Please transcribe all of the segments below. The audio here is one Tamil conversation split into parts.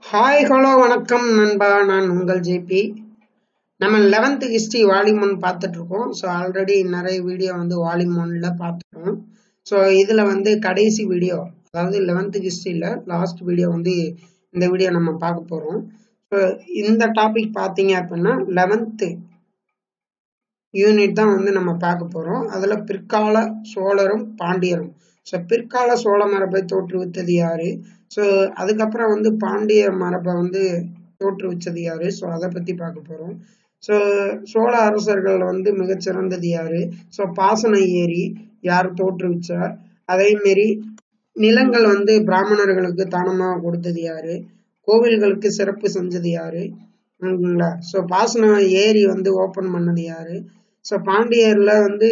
ஹாய் ஹலோ வணக்கம் நண்பா நான் உங்கள் ஜேபி நம்ம லெவன்த் ஹிஸ்ட்ரி வால்யூம் ஒன் பார்த்துட்டு இருக்கோம் ஸோ ஆல்ரெடி நிறைய வீடியோ வந்து வால்யூம் ஒன்ல பார்த்துட்டோம் ஸோ இதில் வந்து கடைசி வீடியோ அதாவது லெவன்த் ஹிஸ்ட்ரியில் லாஸ்ட் வீடியோ வந்து இந்த வீடியோ நம்ம பார்க்க போகிறோம் ஸோ இந்த டாபிக் பார்த்தீங்க அப்படின்னா லெவன்த்து யூனிட் தான் வந்து நம்ம பார்க்க போகிறோம் அதில் பிற்கால சோழரும் பாண்டியரும் ஸோ பிற்கால சோழ மரபை தோற்றுவித்தது யாரு ஸோ அதுக்கப்புறம் வந்து பாண்டிய மரபை வந்து தோற்றுவிச்சது யாரு ஸோ அதை பற்றி பார்க்க போகிறோம் ஸோ சோழ அரசர்கள் வந்து மிகச்சிறந்தது யாரு ஸோ பாசன ஏரி யார் தோற்றுவிச்சார் அதே மாரி நிலங்கள் வந்து பிராமணர்களுக்கு தானமாக கொடுத்தது யாரு கோவில்களுக்கு சிறப்பு செஞ்சது யாரு ஓகேங்களா ஸோ பாசன ஏரி வந்து ஓப்பன் பண்ணது யாரு ஸோ பாண்டியர்ல வந்து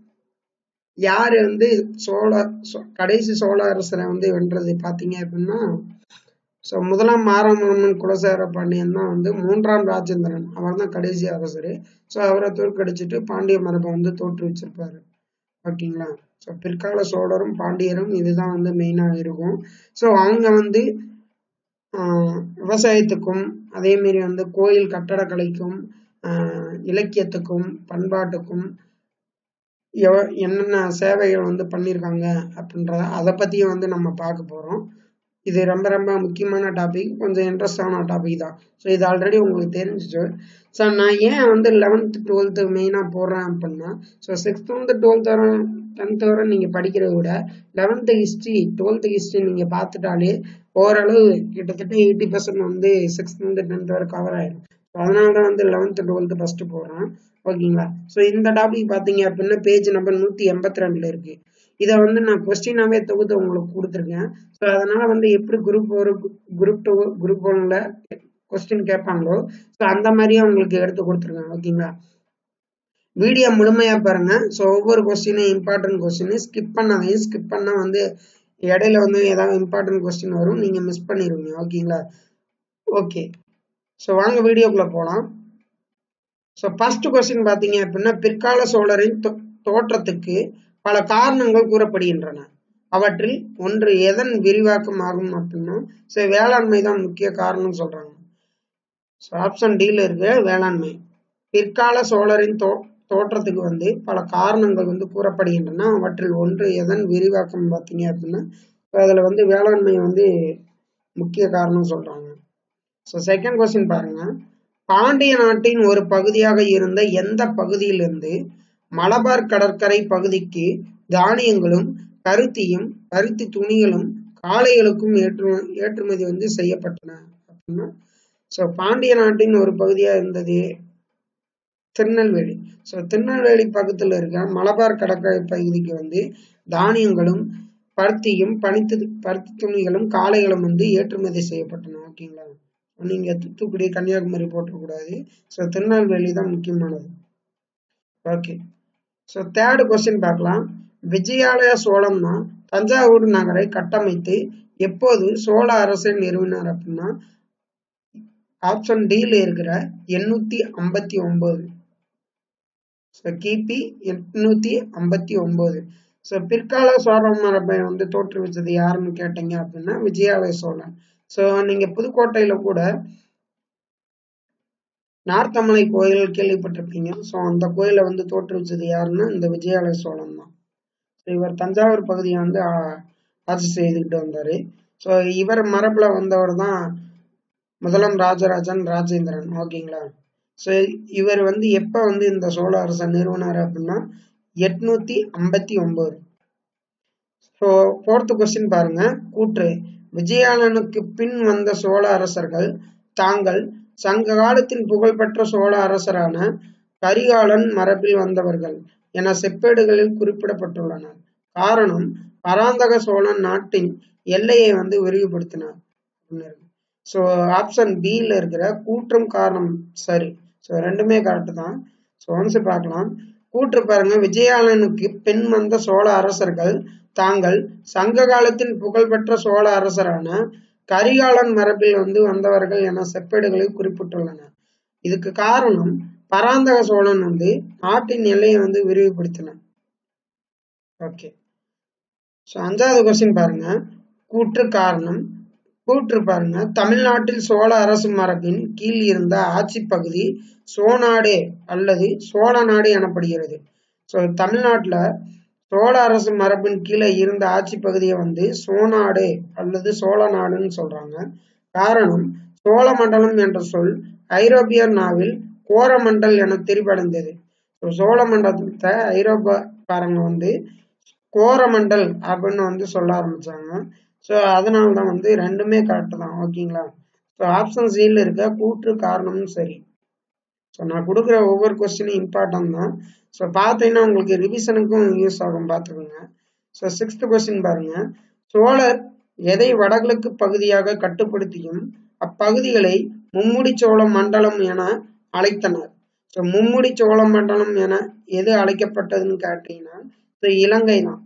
யாரு வந்து சோழ கடைசி சோழ அரசரை வந்து வென்றது பார்த்தீங்க அப்படின்னா ஸோ முதலாம் மாரமன்னன் குலசேகர பாண்டியன் தான் வந்து மூன்றாம் ராஜேந்திரன் அவர் தான் கடைசி அரசர் ஸோ அவரை தோற்கடிச்சிட்டு பாண்டிய மரபை வந்து தோற்றுவிச்சிருப்பாரு ஓகேங்களா ஸோ பிற்கால சோழரும் பாண்டியரும் இதுதான் வந்து மெயினாக இருக்கும் ஸோ அவங்க வந்து விவசாயத்துக்கும் அதே மாரி வந்து கோயில் கட்டடக்கலைக்கும் இலக்கியத்துக்கும் பண்பாட்டுக்கும் எவ என்னென்ன சேவைகள் வந்து பண்ணியிருக்காங்க அப்படின்றத அதை பற்றியும் வந்து நம்ம பார்க்க போகிறோம் இது ரொம்ப ரொம்ப முக்கியமான டாபிக் கொஞ்சம் இன்ட்ரெஸ்டான டாபிக் தான் ஸோ இது ஆல்ரெடி உங்களுக்கு தெரிஞ்சிச்சு ஸோ நான் ஏன் வந்து லெவன்த்து டுவெல்த்து மெயினாக போடுறேன் அப்படின்னா ஸோ சிக்ஸ்த்து டுவெல்த் வரை டென்த் வரை நீங்கள் படிக்கிறத விட லெவன்த்து ஹிஸ்ட்ரி டுவெல்த்து ஹிஸ்ட்ரி நீங்கள் பார்த்துட்டாலே ஓரளவு கிட்டத்தட்ட எயிட்டி பர்சன்ட் வந்து சிக்ஸ்த்து டென்த் வரை கவர் ஆயிடும் அதனால தான் வந்து லெவன்த்து டுவெல்த்து ஃபஸ்ட்டு போடுறேன் ஓகேங்களா ஸோ இந்த டாபிக் பார்த்தீங்க அப்படின்னா பேஜ் நம்பர் நூற்றி எண்பத்தி ரெண்டில் இருக்குது இதை வந்து நான் கொஸ்டினாவே தொகுத்து உங்களுக்கு கொடுத்துருக்கேன் ஸோ அதனால வந்து எப்படி குரூப் ஒரு குரூப் டூ குரூப் ஒன்ல கொஸ்டின் கேட்பாங்களோ ஸோ அந்த மாதிரியே உங்களுக்கு எடுத்து கொடுத்துருக்கேன் ஓகேங்களா வீடியோ முழுமையாக பாருங்க ஸோ ஒவ்வொரு கொஸ்டினும் இம்பார்ட்டன்ட் கொஸ்டின் ஸ்கிப் பண்ணாதீங்க ஸ்கிப் பண்ணால் வந்து இடையில வந்து ஏதாவது இம்பார்ட்டன்ட் கொஸ்டின் வரும் நீங்கள் மிஸ் பண்ணிடுவீங்க ஓகேங்களா ஓகே ஸோ வாங்க வீடியோக்குள்ளே போகலாம் ஸோ ஃபர்ஸ்ட் கொஸ்டின் பார்த்தீங்க அப்படின்னா பிற்கால சோழரின் தோற்றத்துக்கு பல காரணங்கள் கூறப்படுகின்றன அவற்றில் ஒன்று எதன் விரிவாக்கம் ஆகும் அப்படின்னா ஸோ வேளாண்மை தான் முக்கிய காரணம் சொல்றாங்க ஸோ ஆப்ஷன் டியில் இருக்க வேளாண்மை பிற்கால சோழரின் தோ தோற்றத்துக்கு வந்து பல காரணங்கள் வந்து கூறப்படுகின்றன அவற்றில் ஒன்று எதன் விரிவாக்கம் பார்த்தீங்க அப்படின்னா அதில் வந்து வேளாண்மை வந்து முக்கிய காரணம் சொல்றாங்க ஸோ செகண்ட் கொஸ்டின் பாருங்க பாண்டிய நாட்டின் ஒரு பகுதியாக இருந்த எந்த பகுதியிலிருந்து மலபார் கடற்கரை பகுதிக்கு தானியங்களும் பருத்தியும் பருத்தி துணிகளும் காளைகளுக்கும் ஏற்று ஏற்றுமதி வந்து செய்யப்பட்டன அப்படின்னா ஸோ பாண்டிய நாட்டின் ஒரு பகுதியாக இருந்தது திருநெல்வேலி ஸோ திருநெல்வேலி பக்கத்தில் இருக்க மலபார் கடற்கரை பகுதிக்கு வந்து தானியங்களும் பருத்தியும் பனித்து பருத்தி துணிகளும் காளைகளும் வந்து ஏற்றுமதி செய்யப்பட்டன ஓகேங்களா நீங்க தூத்துக்குடி கன்னியாகுமரி போட்டக்கூடாது ஸோ திருநெல்வேலி தான் முக்கியமானது ஓகே ஸோ தேர்டு கொஸ்டின் பார்க்கலாம் விஜயாலய சோழம் தான் தஞ்சாவூர் நகரை கட்டமைத்து எப்போது சோழ அரசை நிறுவினார் அப்படின்னா ஆப்ஷன் டியில் இருக்கிற எண்ணூத்தி ஐம்பத்தி ஒன்பது ஸோ கிபி எட்நூத்தி ஐம்பத்தி ஒன்பது ஸோ பிற்கால சோழ மரபை வந்து தோற்றுவிச்சது யாருன்னு கேட்டீங்க அப்படின்னா விஜயாலய சோழன் ஸோ நீங்க புதுக்கோட்டையில கூட நார்த்தமலை கோயில் கேள்விப்பட்டிருப்பீங்க ஸோ அந்த கோயிலை வந்து தோற்றுவிச்சது யாருன்னா இந்த விஜயாலய சோழன் தான் ஸோ இவர் தஞ்சாவூர் பகுதியை வந்து ஆட்சி செய்துக்கிட்டு வந்தாரு ஸோ இவர் மரபுல வந்தவர் தான் முதலாம் ராஜராஜன் ராஜேந்திரன் ஓகேங்களா ஸோ இவர் வந்து எப்போ வந்து இந்த சோழ அரசை நிறுவனார் அப்படின்னா எட்நூத்தி ஐம்பத்தி ஒன்பது ஸோ ஃபோர்த்து கொஸ்டின் பாருங்க கூற்று விஜயாலனுக்கு பின் வந்த சோழ அரசர்கள் தாங்கள் சங்க காலத்தின் புகழ்பெற்ற சோழ அரசரான கரிகாலன் மரபில் வந்தவர்கள் என செப்பேடுகளில் குறிப்பிடப்பட்டுள்ளனர் காரணம் பராந்தக சோழன் நாட்டின் எல்லையை வந்து விரிவுபடுத்தினார் ஸோ ஆப்ஷன் பியில் இருக்கிற கூற்றும் காரணம் சரி ஸோ ரெண்டுமே கரெக்டு தான் ஸோ ஒன்ஸ் பார்க்கலாம் கூற்று பாருங்க விஜயாலனுக்கு பின் வந்த சோழ அரசர்கள் தாங்கள் சங்க காலத்தின் புகழ்பெற்ற சோழ அரசரான கரிகாலன் மரபில் வந்து வந்தவர்கள் என செப்பேடுகளில் குறிப்பிட்டுள்ளனர் இதுக்கு காரணம் பராந்தக சோழன் வந்து நாட்டின் எல்லையை வந்து விரிவுபடுத்தினார் ஓகே ஸோ அஞ்சாவது கொஸ்டின் பாருங்க கூற்று காரணம் கூற்று பாருங்க தமிழ்நாட்டில் சோழ அரசு மரபின் கீழ் இருந்த ஆட்சி பகுதி சோநாடு அல்லது சோழ நாடு எனப்படுகிறது ஸோ தமிழ்நாட்டில் சோழ அரசு மரபின் கீழே இருந்த ஆட்சி பகுதியை வந்து சோநாடு அல்லது சோழ நாடுன்னு சொல்றாங்க காரணம் சோழ மண்டலம் என்ற சொல் ஐரோப்பியர் நாவில் கோரமண்டல் என திரிபடைந்தது ஸோ சோழ மண்டலத்தை ஐரோப்பாக்காரங்க வந்து கோரமண்டல் அப்படின்னு வந்து சொல்ல ஆரம்பிச்சாங்க ஸோ அதனால தான் வந்து ரெண்டுமே கரெக்டு தான் ஓகேங்களா ஸோ ஆப்ஷன் சியில் இருக்க கூற்று காரணமும் சரி ஸோ நான் கொடுக்குற ஒவ்வொரு கொஸ்டினும் இம்பார்ட்டன்ட் தான் ஸோ பார்த்தீங்கன்னா உங்களுக்கு ரிவிஷனுக்கும் யூஸ் ஆகும் பார்த்துக்கோங்க ஸோ சிக்ஸ்த் கொஸ்டின் பாருங்க சோழர் எதை வடகிழக்கு பகுதியாக கட்டுப்படுத்தியும் அப்பகுதிகளை மும்முடி சோழ மண்டலம் என அழைத்தனர் ஸோ மும்முடி சோழ மண்டலம் என எது அழைக்கப்பட்டதுன்னு கேட்டீங்கன்னா ஸோ இலங்கை தான்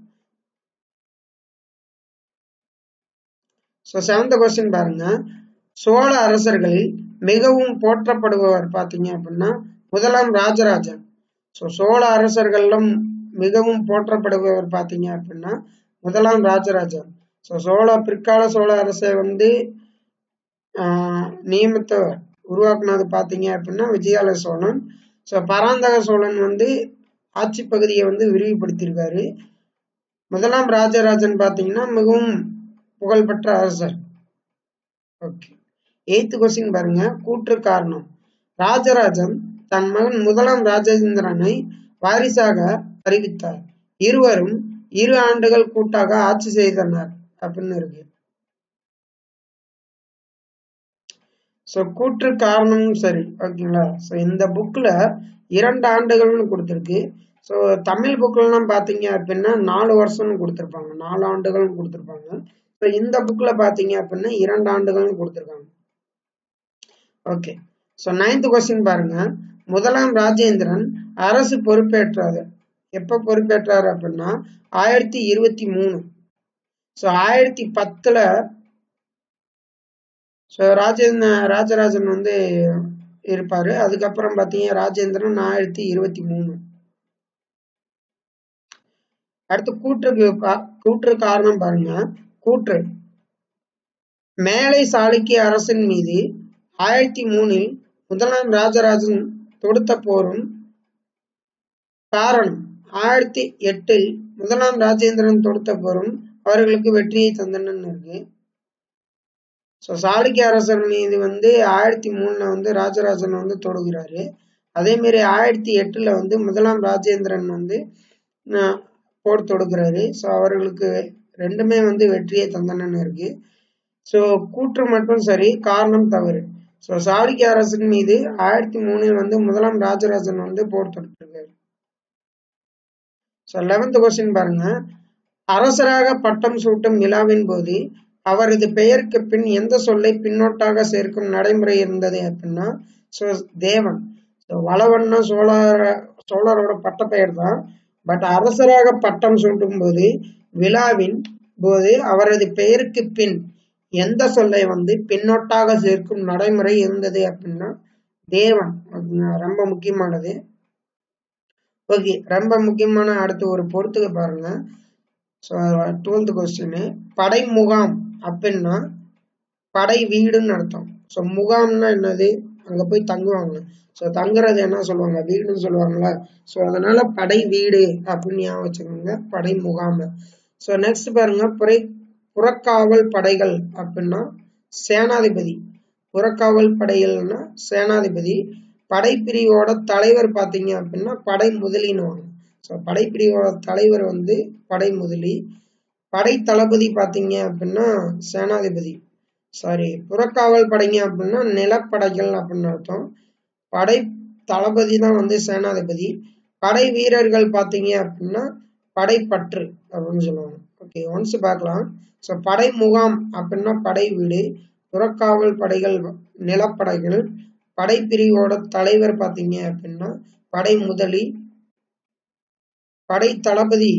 ஸோ செவன்த் கொஸ்டின் பாருங்க சோழ அரசர்களில் மிகவும் போற்றப்படுபவர் பார்த்தீங்க அப்படின்னா முதலாம் ராஜராஜன் ஸோ சோழ அரசர்களும் மிகவும் போற்றப்படுபவர் பார்த்தீங்க அப்படின்னா முதலாம் ராஜராஜன் ஸோ சோழ பிற்கால சோழ அரசை வந்து நியமித்தவர் உருவாக்குனது பார்த்தீங்க அப்படின்னா விஜயாலய சோழன் ஸோ பராந்தக சோழன் வந்து ஆட்சி பகுதியை வந்து விரிவுபடுத்தியிருக்காரு முதலாம் ராஜராஜன் பார்த்தீங்கன்னா மிகவும் புகழ்பெற்ற அரசர் ஓகே எய்த்து கொஸ்டின் பாருங்க கூற்று காரணம் ராஜராஜன் தன் மகன் முதலாம் ராஜேந்திரனை வாரிசாக அறிவித்தார் இருவரும் இரு ஆண்டுகள் கூட்டாக ஆட்சி செய்தனர் அப்படின்னு இருக்கு ஸோ கூற்று காரணமும் சரி ஓகேங்களா ஸோ இந்த புக்கில் இரண்டு ஆண்டுகள்னு கொடுத்துருக்கு ஸோ தமிழ் புக்கில்லாம் பார்த்தீங்க அப்படின்னா நாலு வருஷம்னு கொடுத்துருப்பாங்க நாலு ஆண்டுகள்னு கொடுத்துருப்பாங்க ஸோ இந்த புக்கில் பார்த்தீங்க அப்படின்னா இரண்டு ஆண்டுகள்னு கொடுத்துருக்காங்க ஓகே ஸோ நைன்த் கொஸ்டின் பாருங்க முதலாம் ராஜேந்திரன் அரசு பொறுப்பேற்றாரு எப்போ பொறுப்பேற்றாரு அப்படின்னா ஆயிரத்தி இருபத்தி மூணு ஸோ ஆயிரத்தி பத்தில் ஸோ ராஜேந்திர ராஜராஜன் வந்து இருப்பாரு அதுக்கப்புறம் பார்த்தீங்க ராஜேந்திரன் ஆயிரத்தி இருபத்தி மூணு அடுத்து கூற்றுக்கு கூற்று காரணம் பாருங்க கூற்று மேலை சாளுக்கிய அரசின் மீது ஆயிரத்தி மூணில் முதலாம் ராஜராஜன் தொடுத்த போரும் காரணம் ஆயிரத்தி எட்டில் முதலாம் ராஜேந்திரன் தொடுத்த போரும் அவர்களுக்கு வெற்றியை தந்தனன்னு இருக்கு ஸோ சாளுக்கிய அரசர் மீது வந்து ஆயிரத்தி மூணுல வந்து ராஜராஜன் வந்து தொடுகிறாரு அதே மாதிரி ஆயிரத்தி எட்டுல வந்து முதலாம் ராஜேந்திரன் வந்து போர் தொடுக்கிறாரு ஸோ அவர்களுக்கு ரெண்டுமே வந்து வெற்றியை தந்தனன்னு இருக்கு ஸோ கூற்று மட்டும் சரி காரணம் தவறு ஸோ சாளுக்கிய அரசின் மீது ஆயிரத்தி மூணில் வந்து முதலாம் ராஜராஜன் வந்து போர் தொடுத்திருக்காரு ஸோ லெவன்த் கொஸ்டின் பாருங்க அரசராக பட்டம் சூட்டும் விழாவின் போது அவரது பெயருக்கு பின் எந்த சொல்லை பின்னோட்டாக சேர்க்கும் நடைமுறை இருந்தது அப்படின்னா ஸோ தேவன் ஸோ வளவன்னா சோழர சோழரோட பட்ட பெயர் தான் பட் அரசராக பட்டம் சூட்டும் போது விழாவின் போது அவரது பெயருக்கு பின் எந்த சொல்லை வந்து பின்னோட்டாக சேர்க்கும் நடைமுறை இருந்தது அப்படின்னா தேவன் ரொம்ப முக்கியமானது ஓகே ரொம்ப முக்கியமான அடுத்து ஒரு பொறுத்துக்க பாருங்க ஸோ டுவெல்த் கொஸ்டின் படை முகாம் அப்படின்னா படை வீடுன்னு அர்த்தம் ஸோ முகாம்னா என்னது அங்கே போய் தங்குவாங்க ஸோ தங்குறது என்ன சொல்லுவாங்க வீடுன்னு சொல்லுவாங்களா ஸோ அதனால படை வீடு அப்படின்னு ஞாபகம் வச்சுக்கோங்க படை முகாம் ஸோ நெக்ஸ்ட் பாருங்க புரை புறக்காவல் படைகள் அப்படின்னா சேனாதிபதி புறக்காவல் படைகள்னா சேனாதிபதி படைப்பிரிவோட தலைவர் பார்த்தீங்க அப்படின்னா படை முதலின்னுவாங்க ஸோ படைப்பிரிவோட தலைவர் வந்து படை முதலி படை தளபதி பார்த்தீங்க அப்படின்னா சேனாதிபதி சாரி புறக்காவல் படைங்க அப்படின்னா நிலப்படைகள் அப்படின்னு அர்த்தம் படை தளபதி தான் வந்து சேனாதிபதி படை வீரர்கள் பார்த்தீங்க அப்படின்னா படைப்பற்று அப்படின்னு சொல்லுவாங்க ஓகே ஒன்ஸ் பார்க்கலாம் ஸோ படை முகாம் அப்படின்னா படை வீடு புறக்காவல் படைகள் நிலப்படைகள் படைப்பிரிவோட தலைவர் பார்த்தீங்க அப்படின்னா படை முதலி படை தளபதி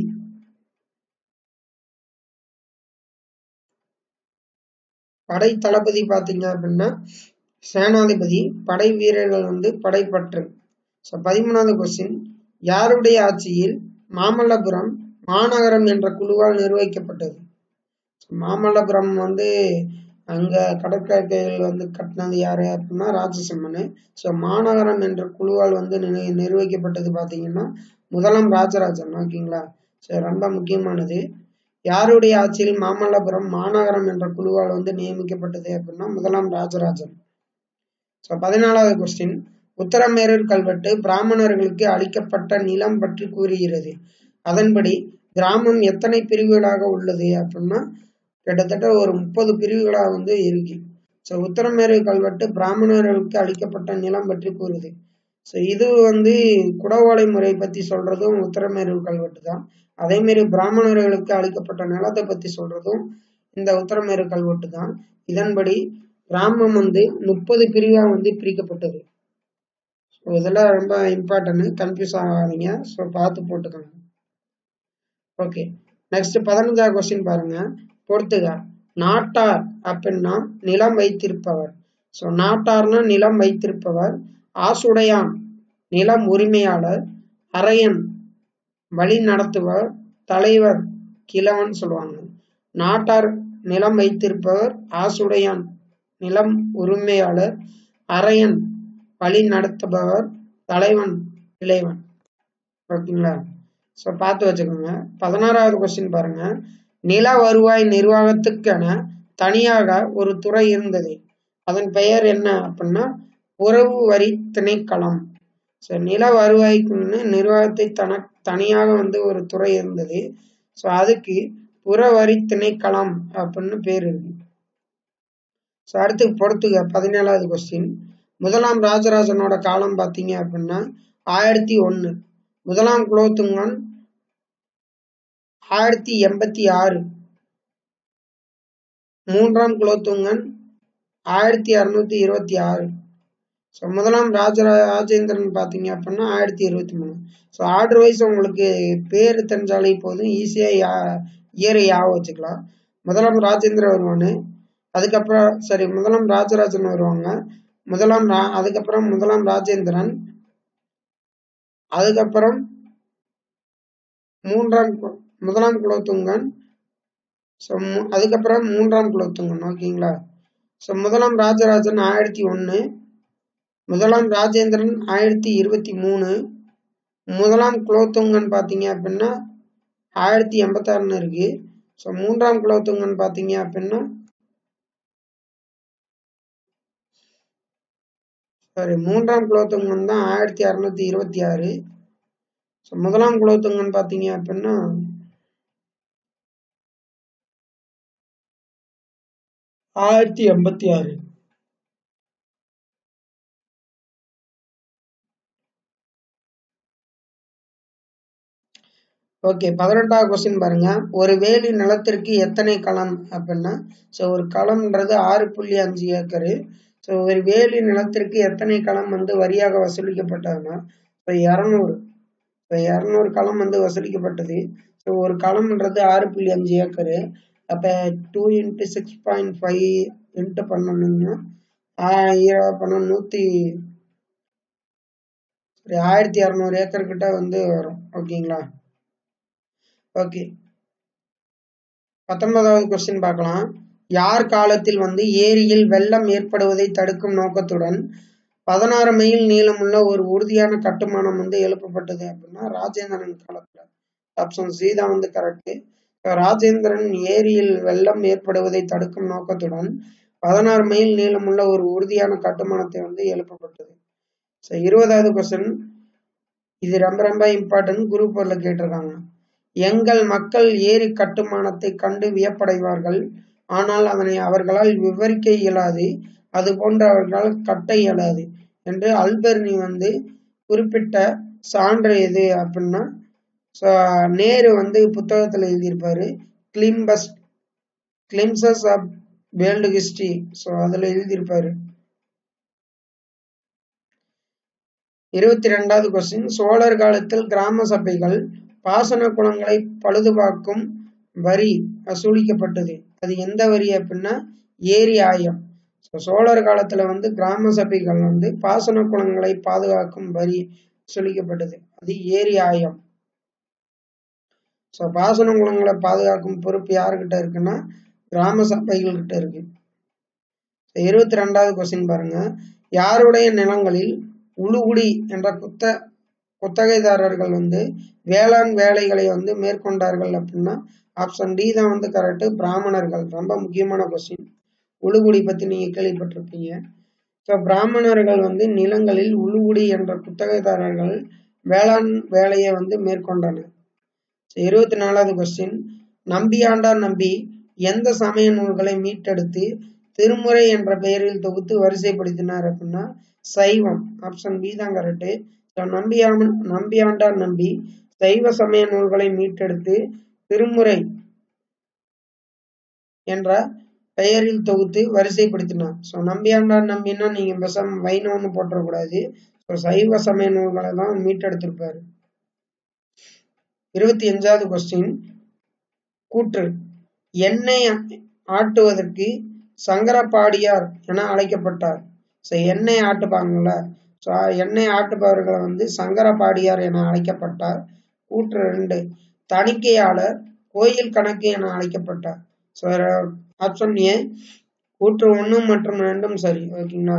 படை தளபதி பார்த்தீங்க அப்படின்னா சேனாதிபதி படை வீரர்கள் வந்து படைப்பற்று ஸோ பதிமூணாவது கொஸ்டின் யாருடைய ஆட்சியில் மாமல்லபுரம் மாநகரம் என்ற குழுவால் நிர்வகிக்கப்பட்டது மாமல்லபுரம் வந்து அங்க கடற்கரைகள் வந்து கட்டினது யாரு அப்படின்னா ராஜசிம்மன் ஸோ மாநகரம் என்ற குழுவால் வந்து நிர் நிர்வகிக்கப்பட்டது பார்த்தீங்கன்னா முதலாம் ராஜராஜன் ஓகேங்களா ஸோ ரொம்ப முக்கியமானது யாருடைய ஆட்சியில் மாமல்லபுரம் மாநகரம் என்ற குழுவால் வந்து நியமிக்கப்பட்டது அப்படின்னா முதலாம் ராஜராஜன் ஸோ பதினாலாவது கொஸ்டின் உத்தரமேரூர் கல்வெட்டு பிராமணர்களுக்கு அளிக்கப்பட்ட நிலம் பற்றி கூறுகிறது அதன்படி கிராமம் எத்தனை பிரிவுகளாக உள்ளது அப்படின்னா கிட்டத்தட்ட ஒரு முப்பது பிரிவுகளாக வந்து இருக்கு ஸோ உத்தரமேரூர் கல்வெட்டு பிராமணர்களுக்கு அளிக்கப்பட்ட நிலம் பற்றி கூறுது ஸோ இது வந்து குடவோலை முறை பற்றி சொல்றதும் உத்தரமேரூர் கல்வெட்டு தான் அதே மாதிரி பிராமணர்களுக்கு அளிக்கப்பட்ட நிலத்தை பற்றி சொல்றதும் இந்த உத்தரமேரு கல்வெட்டு தான் இதன்படி கிராமம் வந்து முப்பது பிரிவா வந்து பிரிக்கப்பட்டது ஸோ இதெல்லாம் ரொம்ப இம்பார்ட்டன்ட் கன்ஃபியூஸ் ஆகாதீங்க ஸோ பார்த்து போட்டுக்கோங்க ஓகே நெக்ஸ்ட் பதினஞ்சாவது கொஸ்டின் பாருங்க பொறுத்துக நாட்டார் அப்படின்னா நிலம் வைத்திருப்பவர் ஸோ நாட்டார்னா நிலம் வைத்திருப்பவர் ஆசுடையான் நிலம் உரிமையாளர் அரையன் வழி நடத்துவர் தலைவர் கிழவன் சொல்லுவாங்க நாட்டார் நிலம் வைத்திருப்பவர் ஆசுடையான் நிலம் உரிமையாளர் அரையன் வழி நடத்துபவர் தலைவன் இளைவன் ஓகேங்களா ஸோ பார்த்து வச்சுக்கோங்க பதினாறாவது கொஸ்டின் பாருங்க நில வருவாய் நிர்வாகத்துக்கென தனியாக ஒரு துறை இருந்தது அதன் பெயர் என்ன அப்படின்னா உறவு வரி திணைக்களம் ஸோ நில வருவாய்க்குன்னு நிர்வாகத்தை தன தனியாக வந்து ஒரு துறை இருந்தது ஸோ அதுக்கு புறவரி திணைக்களம் அப்படின்னு பேர் இருக்கு ஸோ அடுத்து பொறுத்துக பதினேழாவது கொஸ்டின் முதலாம் ராஜராஜனோட காலம் பார்த்தீங்க அப்படின்னா ஆயிரத்தி ஒன்று முதலாம் குலோத்துங்கன் ஆயிரத்தி எண்பத்தி ஆறு மூன்றாம் குலோத்துங்கன் ஆயிரத்தி அறுநூத்தி இருபத்தி ஆறு ஸோ முதலாம் ராஜரா ராஜேந்திரன் பார்த்தீங்க அப்படின்னா ஆயிரத்தி இருபத்தி மூணு ஸோ ஆர்டர் வைஸ் உங்களுக்கு பேர் தெரிஞ்சாலே போதும் ஈஸியாக இயரை ஞாபகம் வச்சுக்கலாம் முதலாம் ராஜேந்திரன் வருவானு அதுக்கப்புறம் சரி முதலாம் ராஜராஜன் வருவாங்க முதலாம் ரா அதுக்கப்புறம் முதலாம் ராஜேந்திரன் அதுக்கப்புறம் மூன்றாம் கு- முதலாம் குலோத்துங்கன் ஸோ அதுக்கப்புறம் மூன்றாம் குலோத்துங்கன் ஓகேங்களா ஸோ முதலாம் ராஜராஜன் ஆயிரத்தி ஒன்று முதலாம் ராஜேந்திரன் ஆயிரத்தி இருபத்தி மூணு முதலாம் குலோத்துங்கன் பார்த்தீங்க அப்படின்னா ஆயிரத்தி எண்பத்தாறுன்னு இருக்கு ஸோ மூன்றாம் குலோத்துங்கன் பார்த்தீங்க அப்படின்னா சாரி மூன்றாம் குலோத்துங்கன் தான் ஆயிரத்தி அறுநூத்தி இருபத்தி ஆறு ஸோ முதலாம் குலோத்துங்கன் பார்த்தீங்க அப்படின்னா ஆயிரத்தி எண்பத்தி ஆறு ஓகே பதினெட்டாவது கொஸ்டின் பாருங்க ஒரு வேலி நிலத்திற்கு எத்தனை களம் அப்படின்னா ஸோ ஒரு களம்ன்றது ஆறு புள்ளி அஞ்சு ஏக்கரு ஸோ ஒரு வேலி நிலத்திற்கு எத்தனை களம் வந்து வரியாக வசூலிக்கப்பட்டதுன்னா ஸோ இரநூறு ஸோ இரநூறு களம் வந்து வசூலிக்கப்பட்டது ஸோ ஒரு களம்ன்றது ஆறு புள்ளி அஞ்சு ஏக்கரு அப்போ two into six point five into பண்ணணும்னா பண்ண நூற்றி சரி ஆயிரத்தி இரநூறு ஏக்கர் கிட்ட வந்து வரும் ஓகேங்களா ஓகே பத்தொன்பதாவது கொஸ்டின் பார்க்கலாம் யார் காலத்தில் வந்து ஏரியில் வெள்ளம் ஏற்படுவதை தடுக்கும் நோக்கத்துடன் பதினாறு மைல் நீளமுள்ள ஒரு உறுதியான கட்டுமானம் வந்து எழுப்பப்பட்டது அப்படின்னா ராஜேந்திரன் காலத்துல ஆப்ஷன் சி தான் வந்து கரெக்ட் ராஜேந்திரன் ஏரியில் வெள்ளம் ஏற்படுவதை தடுக்கும் நோக்கத்துடன் பதினாறு மைல் நீளமுள்ள ஒரு உறுதியான கட்டுமானத்தை வந்து எழுப்பப்பட்டது ஸோ இருபதாவது கொஸ்டின் இது ரொம்ப ரொம்ப இம்பார்ட்டன்ட் குரூப் ஒர்ல கேட்டிருக்காங்க எங்கள் மக்கள் ஏரி கட்டுமானத்தை கண்டு வியப்படைவார்கள் ஆனால் அதனை அவர்களால் விவரிக்க இயலாது அது போன்று அவர்களால் கட்ட இயலாது என்று அல்பர்னி வந்து குறிப்பிட்ட சான்று எது அப்படின்னா ஸோ நேரு வந்து புத்தகத்தில் எழுதியிருப்பாரு glimpse glimpses of world history so அதில் எழுதியிருப்பாரு இருபத்தி ரெண்டாவது கொஸ்டின் சோழர் காலத்தில் கிராம சபைகள் பாசன குளங்களை பழுதுபார்க்கும் வரி வசூலிக்கப்பட்டது அது எந்த வரி அப்படின்னா ஏரி ஆயம் ஸோ சோழர் காலத்துல வந்து கிராம சபைகள் வந்து பாசன குளங்களை பாதுகாக்கும் வரி வசூலிக்கப்பட்டது அது ஏரி ஆயம் ஸோ பாசன குளங்களை பாதுகாக்கும் பொறுப்பு யாருக்கிட்ட இருக்குன்னா கிராம சபைகள் கிட்ட இருக்கு இருபத்தி ரெண்டாவது கொஸ்டின் பாருங்க யாருடைய நிலங்களில் உழுகுடி என்ற குத்த குத்தகைதாரர்கள் வந்து வேளாண் வேலைகளை வந்து மேற்கொண்டார்கள் அப்படின்னா ஆப்ஷன் டி தான் வந்து கரெக்ட் பிராமணர்கள் ரொம்ப முக்கியமான கொஸ்டின் உழுகுடி பத்தி நீங்க கேள்விப்பட்டிருப்பீங்க ஸோ பிராமணர்கள் வந்து நிலங்களில் உழுகுடி என்ற குத்தகைதாரர்கள் வேளாண் வேலையை வந்து மேற்கொண்டனர் இருபத்தி நாலாவது கொஸ்டின் நம்பியாண்டார் நம்பி எந்த சமய நூல்களை மீட்டெடுத்து திருமுறை என்ற பெயரில் தொகுத்து வரிசைப்படுத்தினார் அப்படின்னா சைவம் ஆப்ஷன் பி தான் கரெக்டு ஸோ நம்பியாம நம்பியாண்டார் நம்பி சைவ சமய நூல்களை மீட்டெடுத்து திருமுறை என்ற பெயரில் தொகுத்து வரிசைப்படுத்தினார் ஸோ நம்பியாண்டார் நம்பின்னா நீங்க பெசம் வைணவம்னு போட்டக்கூடாது ஸோ சைவ சமய நூல்களை தான் மீட்டெடுத்திருப்பாரு இருபத்தி அஞ்சாவது கொஸ்டின் கூற்று எண்ணெய் ஆட்டுவதற்கு சங்கரப்பாடியார் என அழைக்கப்பட்டார் ஸோ எண்ணெய் ஆட்டுப்பாங்கல்ல ஸோ எண்ணெய் ஆட்டுபவர்களை வந்து சங்கரப்பாடியார் என அழைக்கப்பட்டார் கூற்று ரெண்டு தணிக்கையாளர் கோயில் கணக்கு என அழைக்கப்பட்டார் ஸோ ஆப்ஷன் ஏ கூற்று ஒன்று மற்றும் ரெண்டும் சரி ஓகேங்களா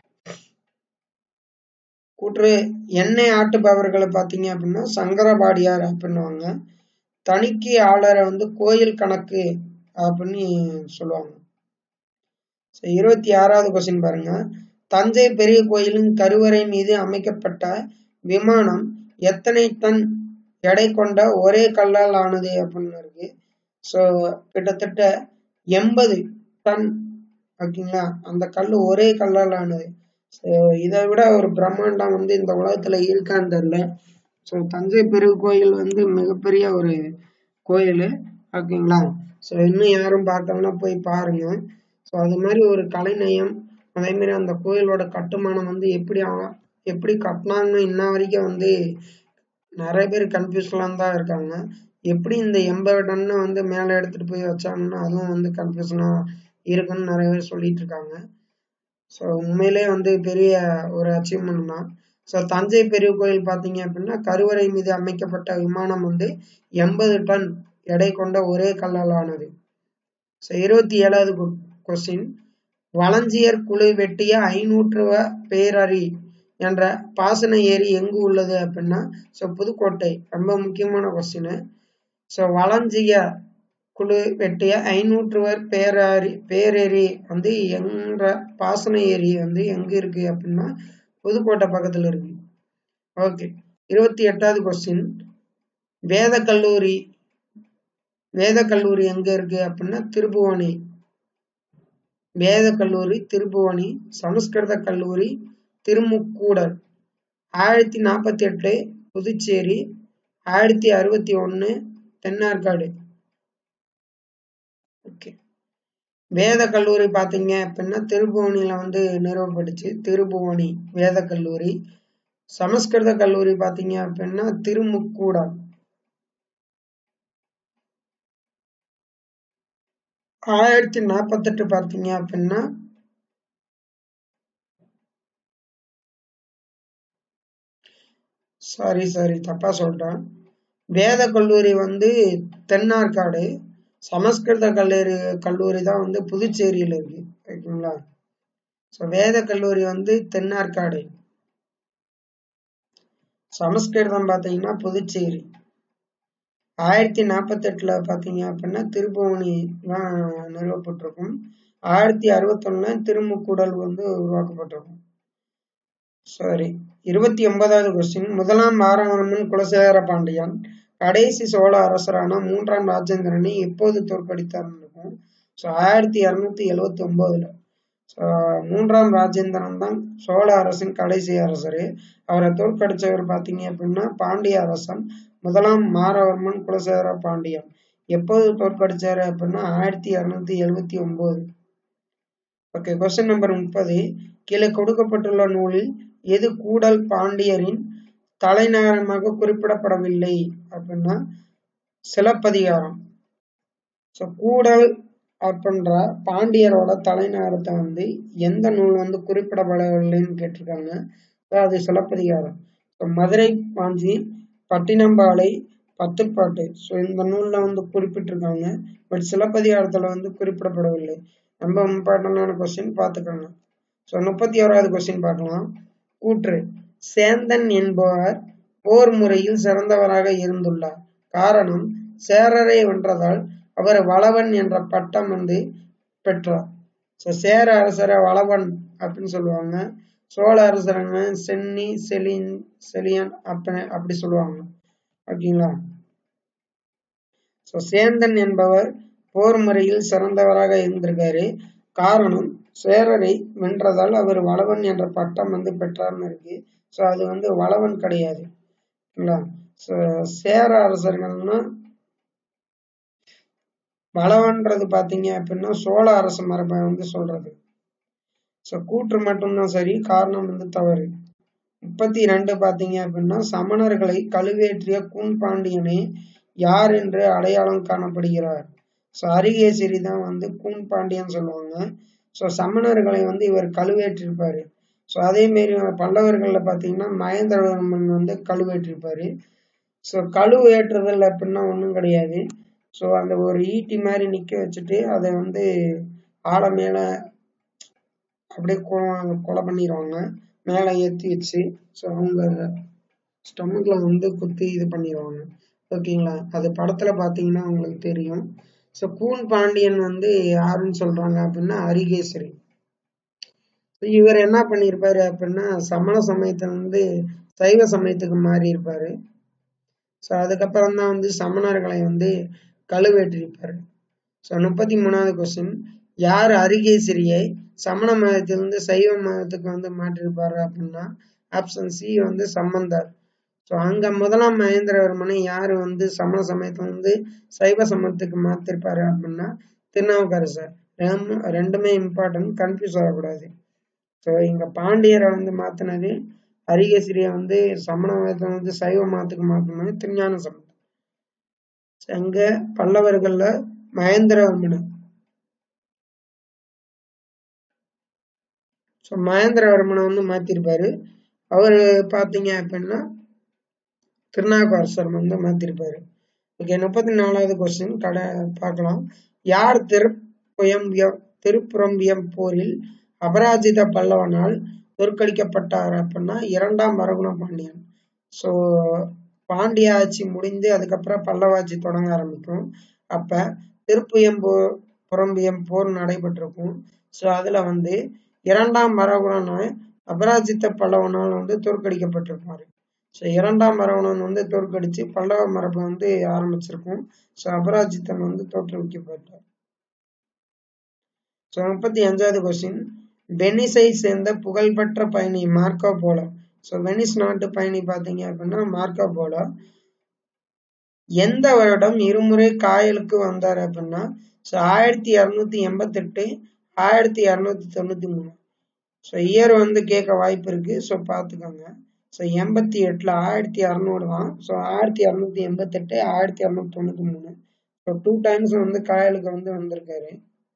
கூற்று எண்ணெய் ஆட்டுபவர்களை பார்த்தீங்க அப்படின்னா சங்கரபாடியார் அப்படின்னுவாங்க தணிக்கையாளரை வந்து கோயில் கணக்கு அப்படின்னு சொல்லுவாங்க ஸோ இருபத்தி ஆறாவது கொஸ்டின் பாருங்க தஞ்சை பெரிய கோயிலின் கருவறை மீது அமைக்கப்பட்ட விமானம் எத்தனை டன் எடை கொண்ட ஒரே கல்லால் ஆனது அப்படின்னு இருக்கு ஸோ கிட்டத்தட்ட எண்பது டன் ஓகேங்களா அந்த கல் ஒரே கல்லால் ஆனது ஸோ இதை விட ஒரு பிரம்மாண்டம் வந்து இந்த உலகத்துல இருக்கான்னு தெரியல ஸோ தஞ்சை பெரிய கோயில் வந்து மிகப்பெரிய ஒரு கோயில் ஓகேங்களா ஸோ இன்னும் யாரும் பார்க்கலன்னா போய் பாருங்க ஸோ அது மாதிரி ஒரு கலைநயம் அதே மாதிரி அந்த கோயிலோட கட்டுமானம் வந்து எப்படி எப்படி கட்டினாங்கன்னு இன்ன வரைக்கும் வந்து நிறைய பேர் கன்ஃபியூஸ்லாம் தான் இருக்காங்க எப்படி இந்த எண்பது டன்னு வந்து மேலே எடுத்துட்டு போய் வச்சாங்கன்னா அதுவும் வந்து கன்ஃபியூஷனாக இருக்குன்னு நிறைய பேர் சொல்லிட்டு இருக்காங்க ஸோ உண்மையிலே வந்து பெரிய ஒரு அச்சீவ்மெண்ட் தான் ஸோ தஞ்சை பெரிய கோயில் பார்த்தீங்க அப்படின்னா கருவறை மீது அமைக்கப்பட்ட விமானம் வந்து எண்பது டன் எடை கொண்ட ஒரே கல்லால் ஆனது ஸோ இருபத்தி ஏழாவது கொஸ்டின் வளஞ்சியர் குழு வெட்டிய ஐநூற்றுவ பேரறி என்ற பாசன ஏரி எங்கு உள்ளது அப்படின்னா ஸோ புதுக்கோட்டை ரொம்ப முக்கியமான கொஸ்டின் ஸோ வளஞ்சிய குழு வெட்டிய ஐநூற்றுவர் பேரறி பேரேரி வந்து என்ற பாசன ஏரி வந்து எங்க இருக்கு அப்படின்னா புதுக்கோட்டை பக்கத்துல இருக்கு ஓகே இருபத்தி எட்டாவது கொஸ்டின் வேத கல்லூரி வேத கல்லூரி எங்க இருக்கு அப்படின்னா திருப்புவனி வேத கல்லூரி திருப்புவனி சமஸ்கிருத கல்லூரி திருமுக்கூடல் ஆயிரத்தி நாற்பத்தி எட்டு புதுச்சேரி ஆயிரத்தி அறுபத்தி ஒன்று தென்னார்காடு ஓகே வேத கல்லூரி பார்த்தீங்க அப்படின்னா திருப்புவனியில் வந்து நிறுவப்பட்டுச்சு திருப்புவனி வேத கல்லூரி சமஸ்கிருத கல்லூரி பார்த்தீங்க அப்படின்னா திருமுக்கூடல் ஆயிரத்தி நாற்பத்தெட்டு பார்த்தீங்க அப்படின்னா சாரி சாரி தப்பா சொல்லிட்டேன் வேத கல்லூரி வந்து தென்னார்காடு சமஸ்கிருத கல்லூரி கல்லூரி தான் வந்து புதுச்சேரியில் இருக்கு ஓகேங்களா ஸோ வேத கல்லூரி வந்து தென்னார்காடு சமஸ்கிருதம் பார்த்தீங்கன்னா புதுச்சேரி ஆயிரத்தி நாற்பத்தெட்டுல பார்த்தீங்க அப்படின்னா திருப்புவனி தான் நிறுவப்பட்டிருக்கும் ஆயிரத்தி அறுபத்தொன்னுல திருமுக்கூடல் வந்து உருவாக்கப்பட்டிருக்கும் சாரி இருபத்தி ஒன்பதாவது கொஸ்டின் முதலாம் மாரவர்மன் குலசேகர பாண்டியன் கடைசி சோழ அரசரான மூன்றாம் ராஜேந்திரனை எப்போது தோற்கடித்தார்னு இருக்கும் ஸோ ஆயிரத்தி இரநூத்தி எழுவத்தி ஒன்பதுல ஸோ மூன்றாம் ராஜேந்திரன் தான் சோழ அரசின் கடைசி அரசர் அவரை தோற்கடிச்சவர் பார்த்தீங்க அப்படின்னா பாண்டிய அரசன் முதலாம் மாரவர்மன் குலசேகர பாண்டியன் எப்போது தோற்கடிச்சாரு அப்படின்னா ஆயிரத்தி இரநூத்தி எழுவத்தி ஒன்பது ஓகே கொஸ்டின் நம்பர் முப்பது கீழே கொடுக்கப்பட்டுள்ள நூலில் எது கூடல் பாண்டியரின் தலைநகரமாக குறிப்பிடப்படவில்லை அப்படின்னா சிலப்பதிகாரம் ஸோ கூடல் அப்படின்ற பாண்டியரோட தலைநகரத்தை வந்து எந்த நூல் வந்து குறிப்பிடப்படவில்லைன்னு கேட்டிருக்காங்க அது சிலப்பதிகாரம் ஸோ மதுரை காஞ்சி பட்டினம்பாலை பத்துப்பாட்டு ஸோ இந்த நூலில் வந்து குறிப்பிட்டிருக்காங்க பட் சிலப்பதிகாரத்தில் வந்து குறிப்பிடப்படவில்லை ரொம்ப இம்பார்ட்டண்டான கொஸ்டின் பார்த்துக்கோங்க ஸோ முப்பத்தி ஓராவது கொஸ்டின் பார்க்கலாம் கூற்று சேந்தன் என்பவர் போர் முறையில் சிறந்தவராக இருந்துள்ளார் காரணம் சேரரை வென்றதால் அவர் வளவன் என்ற பட்டம் வந்து பெற்றார் ஸோ சேர அரசரை வளவன் அப்படின்னு சொல்லுவாங்க சோழ அரசரங்க சென்னி செலின் செலியன் அப்ப அப்படி சொல்லுவாங்க ஓகேங்களா ஸோ சேந்தன் என்பவர் போர் முறையில் சிறந்தவராக இருந்திருக்காரு காரணம் சேரரை வென்றதால் அவர் வளவன் என்ற பட்டம் வந்து பெற்றார்னு இருக்கு ஸோ அது வந்து வளவன் கிடையாது ஓகேங்களா ஸோ சேர அரசர்கள்னா வளவன்றது பார்த்தீங்க அப்படின்னா சோழ அரச மரபை வந்து சொல்றது ஸோ கூற்று மட்டும்தான் சரி காரணம் வந்து தவறு முப்பத்தி ரெண்டு பார்த்தீங்க அப்படின்னா சமணர்களை கழுவேற்றிய கூன் பாண்டியனே யார் என்று அடையாளம் காணப்படுகிறார் ஸோ அரிகேசரி தான் வந்து கூன் பாண்டியன் சொல்லுவாங்க ஸோ சமணர்களை வந்து இவர் கழுவேற்றிருப்பாரு ஸோ அதே மாரி பல்லவர்களில் பார்த்தீங்கன்னா மகேந்திரவர்மன் வந்து கழுவேற்றிருப்பாரு ஸோ கழுவு ஏற்றுதல் அப்படின்னா ஒன்றும் கிடையாது ஸோ அந்த ஒரு ஈட்டி மாதிரி நிற்க வச்சுட்டு அதை வந்து ஆழ மேலே அப்படியே கொ- கொலை பண்ணிடுவாங்க மேலே ஏற்றி வச்சு ஸோ அவங்க ஸ்டொமக்ல வந்து குத்தி இது பண்ணிடுவாங்க ஓகேங்களா அது படத்துல பார்த்தீங்கன்னா உங்களுக்கு தெரியும் ஸோ கூன் பாண்டியன் வந்து யாருன்னு சொல்றாங்க அப்படின்னா அரிகேசரி So இவர் என்ன பண்ணியிருப்பாரு அப்படின்னா சமண சமயத்துல இருந்து சைவ சமயத்துக்கு மாறி இருப்பாரு ஸோ அதுக்கப்புறம் தான் வந்து சமணர்களை வந்து கழுவேற்றிருப்பாரு ஸோ முப்பத்தி மூணாவது கொஸ்டின் யார் அரிகேசரியை சமண மதத்திலிருந்து சைவ மதத்துக்கு வந்து மாற்றிருப்பாரு அப்படின்னா ஆப்ஷன் சி வந்து சம்பந்தர் ஸோ அங்க முதலாம் மகேந்திரவர்மனை யார் வந்து சமண சமயத்துல வந்து சைவ சமயத்துக்கு மாத்திருப்பாரு அப்படின்னா திருநாவுக்கரசர் ரெம்- ரெண்டுமே இம்பார்ட்டன்ட் கன்ஃபியூஸ் ஆகக்கூடாது ஸோ இங்க பாண்டியரை வந்து மாத்தினது அரிகேசரியை வந்து சமண மதத்தை வந்து சைவ மதத்துக்கு மாத்தினது திருஞான சம்பந்தர் So அங்க பல்லவர்கள்ல மகேந்திரவர்மனை ஸோ மகேந்திரவர்மனை வந்து மாத்திருப்பாரு அவரு பாத்தீங்க அப்படின்னா திருநாவுக்கரசர் வந்து மாத்திருப்பாரு ஓகே முப்பத்தி நாலாவது கொஸ்டின் கடை பார்க்கலாம் யார் திருப்புயம்பியம் திருப்புரம்பியம் போரில் அபராஜித பல்லவனால் தோற்கடிக்கப்பட்டார் அப்படின்னா இரண்டாம் வரகுண பாண்டியன் ஸோ பாண்டிய ஆட்சி முடிந்து அதுக்கப்புறம் பல்லவ ஆட்சி தொடங்க ஆரம்பிக்கும் அப்ப திருப்புயம்போ புறம்பியம் போர் நடைபெற்றிருக்கும் ஸோ அதுல வந்து இரண்டாம் வரகுணனாய் அபராஜித்த பல்லவனால் வந்து தோற்கடிக்கப்பட்டிருப்பாரு ஸோ இரண்டாம் மரவணன் வந்து தோற்கடிச்சு பல்லவ மரபு வந்து ஆரம்பிச்சிருக்கும் ஸோ அபராஜித்தன் வந்து தோற்றுவிக்கப்பட்டார் ஸோ முப்பத்தி அஞ்சாவது கொஸ்டின் வெனிஸை சேர்ந்த புகழ்பெற்ற பயணி மார்க்கோ போலோ ஸோ வெனிஸ் நாட்டு பயணி பார்த்தீங்க அப்படின்னா மார்க்கோ போலோ எந்த வருடம் இருமுறை காயலுக்கு வந்தார் அப்படின்னா ஸோ ஆயிரத்தி இரநூத்தி எண்பத்தெட்டு ஆயிரத்தி இரநூத்தி தொண்ணூத்தி மூணு ஸோ இயர் வந்து கேட்க வாய்ப்பு இருக்கு ஸோ பார்த்துக்கோங்க ஸோ எண்பத்தி எட்டில் ஆயிரத்தி இரநூறு தான் ஸோ ஆயிரத்தி இரநூத்தி எண்பத்தெட்டு ஆயிரத்தி இரநூத்தி தொண்ணூற்றி மூணு ஸோ டூ டைம்ஸ் வந்து காயலுக்கு வந்து வந்திருக்காரு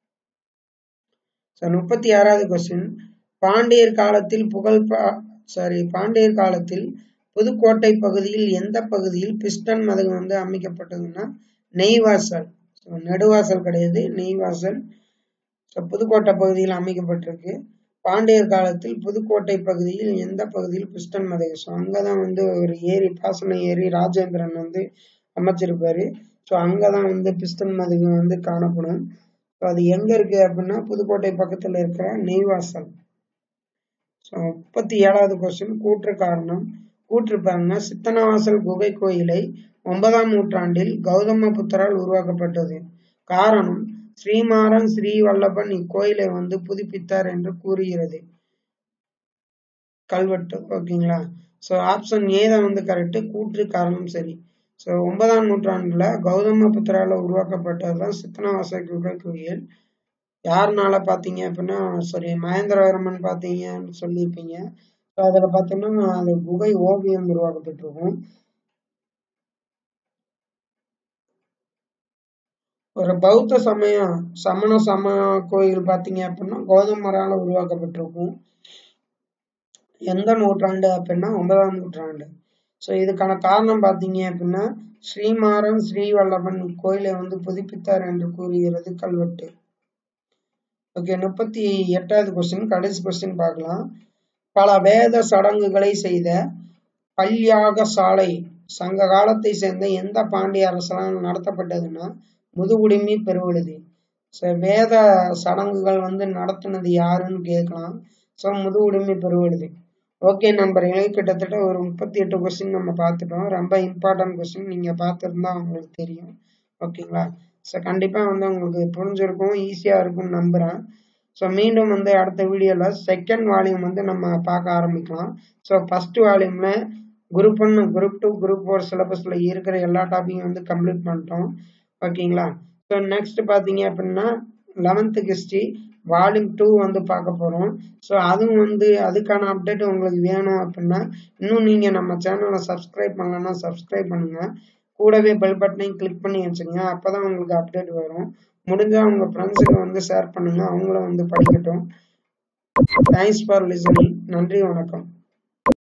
ஸோ முப்பத்தி ஆறாவது கொஸ்டின் பாண்டியர் காலத்தில் புகழ் சாரி பாண்டியர் காலத்தில் புதுக்கோட்டை பகுதியில் எந்த பகுதியில் பிஸ்டன் மதகு வந்து அமைக்கப்பட்டதுன்னா நெய்வாசல் ஸோ நெடுவாசல் கிடையாது நெய்வாசல் ஸோ புதுக்கோட்டை பகுதியில் அமைக்கப்பட்டிருக்கு பாண்டியர் காலத்தில் புதுக்கோட்டை பகுதியில் எந்த பகுதியில் பிஸ்டன் மதகு ஸோ அங்கதான் வந்து ஒரு ஏரி பாசன ஏரி ராஜேந்திரன் வந்து அமைச்சிருப்பாரு ஸோ அங்கதான் வந்து பிஸ்டன் மதகு வந்து காணப்படும் ஸோ அது எங்க இருக்கு அப்படின்னா புதுக்கோட்டை பக்கத்துல இருக்கிற நெய்வாசல் ஸோ முப்பத்தி ஏழாவது கொஸ்டின் கூற்று காரணம் கூற்றுப்பாங்க சித்தனவாசல் குகை கோயிலை ஒன்பதாம் நூற்றாண்டில் கௌதம புத்தரால் உருவாக்கப்பட்டது காரணம் ஸ்ரீமாறன் ஸ்ரீவல்லபன் இக்கோயிலை வந்து புதுப்பித்தார் என்று கூறுகிறது கல்வெட்டு ஓகேங்களா ஸோ ஆப்ஷன் ஏ தான் வந்து கரெக்ட் கூற்று காரணம் சரி ஸோ ஒன்பதாம் நூற்றாண்டுல கௌதம புத்தரால உருவாக்கப்பட்டதுதான் சித்தனவாசல் குகை கோயில் யாருனால பார்த்தீங்க அப்படின்னா சாரி மகேந்திரவர்மன் பார்த்தீங்கன்னு சொல்லியிருப்பீங்க ஸோ அதில் பார்த்தோம்னா அந்த குகை ஓவியம் உருவாக்கப்பட்டிருக்கும் ஒரு பௌத்த சமயம் சமண சம கோயில் பார்த்தீங்க அப்படின்னா கோதமரால உருவாக்கப்பட்டிருக்கும் எந்த நூற்றாண்டு அப்படின்னா ஒன்பதாம் நூற்றாண்டு ஸோ இதுக்கான காரணம் பார்த்தீங்க அப்படின்னா ஸ்ரீமாறன் ஸ்ரீவல்லபன் கோயிலை வந்து புதுப்பித்தார் என்று கூறுகிறது கல்வெட்டு ஓகே முப்பத்தி எட்டாவது கொஸ்டின் கடைசி கொஸ்டின் பார்க்கலாம் பல வேத சடங்குகளை செய்த பல்யாக சாலை சங்க காலத்தை சேர்ந்த எந்த பாண்டிய அரசால் நடத்தப்பட்டதுன்னா முதுகுடுமி பெருவழுதி ஸோ வேத சடங்குகள் வந்து நடத்துனது யாருன்னு கேட்கலாம் ஸோ முதுகுடுமி பெருவழுதி ஓகே நண்பர்களே கிட்டத்தட்ட ஒரு முப்பத்தி எட்டு கொஸ்டின் நம்ம பார்த்துட்டோம் ரொம்ப இம்பார்ட்டன்ட் கொஸ்டின் நீங்கள் பார்த்துருந்தா உங்களுக்கு தெரியும் ஓகேங்களா ஸோ கண்டிப்பாக வந்து உங்களுக்கு புரிஞ்சிருக்கும் ஈஸியாக இருக்கும்னு நம்புகிறேன் ஸோ மீண்டும் வந்து அடுத்த வீடியோவில் செகண்ட் வால்யூம் வந்து நம்ம பார்க்க ஆரம்பிக்கலாம் ஸோ ஃபஸ்ட் வால்யூமில் group one group two group four சிலபஸில் இருக்கிற எல்லா டாப்பிக்கும் வந்து கம்ப்ளீட் பண்ணிட்டோம் ஓகேங்களா ஸோ நெக்ஸ்ட் பார்த்தீங்க அப்படின்னா லெவன்த்து ஹிஸ்ட்ரி வால்யூம் டூ வந்து பார்க்க போகிறோம் ஸோ அதுவும் வந்து அதுக்கான அப்டேட் உங்களுக்கு வேணும் அப்படின்னா இன்னும் நீங்கள் நம்ம சேனலை சப்ஸ்கிரைப் பண்ணலன்னா சப்ஸ்கிரைப் பண்ணுங்கள் கூடவே பெல் பட்டனையும் கிளிக் பண்ணி வச்சுங்க அப்போ தான் உங்களுக்கு அப்டேட் வரும் முடிஞ்சால் உங்கள் ஃப்ரெண்ட்ஸுக்கு வந்து ஷேர் பண்ணுங்கள் அவங்களும் வந்து படிக்கட்டும் தேங்க்ஸ் ஃபார் லிசனிங் நன்றி வணக்கம்